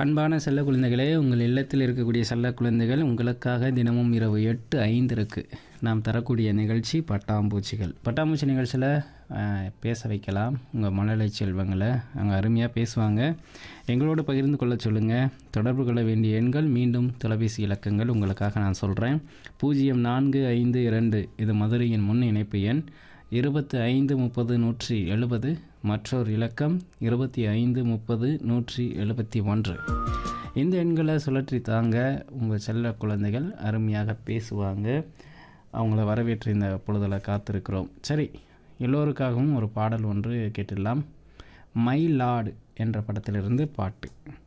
அன்பான செல்ல குழந்தைகளே உங்கள் இல்லத்தில் இருக்கக்கூடிய செல்ல குழந்தைகள் உங்களுக்காக தினமும் இரவு எட்டு ஐந்திற்கு நாம் தரக்கூடிய நிகழ்ச்சி பட்டாம்பூச்சிகள் பட்டாம்பூச்சி நிகழ்ச்சியில் அஹ், பேச வைக்கலாம் உங்கள் மழலை செல்வங்களை அங்கே அருமையாக பேசுவாங்க எங்களோடு பகிர்ந்து கொள்ள சொல்லுங்கள் தொடர்பு கொள்ள வேண்டிய எண்கள் மீண்டும் தொலைபேசி இலக்கங்கள் உங்களுக்காக நான் சொல்கிறேன் பூஜ்ஜியம் நான்கு ஐந்து இரண்டு இது மதுரையின் முன் இணைப்பு எண் இருபத்தி ஐந்து முப்பது நூற்றி எழுபது மற்றொரு இலக்கம் இருபத்தி ஐந்து முப்பது நூற்றி எழுபத்தி ஒன்று இந்த எண்களை சுழற்றி தாங்க உங்கள் செல்ல குழந்தைகள் அருமையாக பேசுவாங்க அவங்கள வரவேற்று இந்த பொழுதில் காத்திருக்கிறோம் சரி எல்லோருக்காகவும் ஒரு பாடல் ஒன்று கேட்டுடலாம் மை லார்டு என்ற படத்திலிருந்து பாட்டு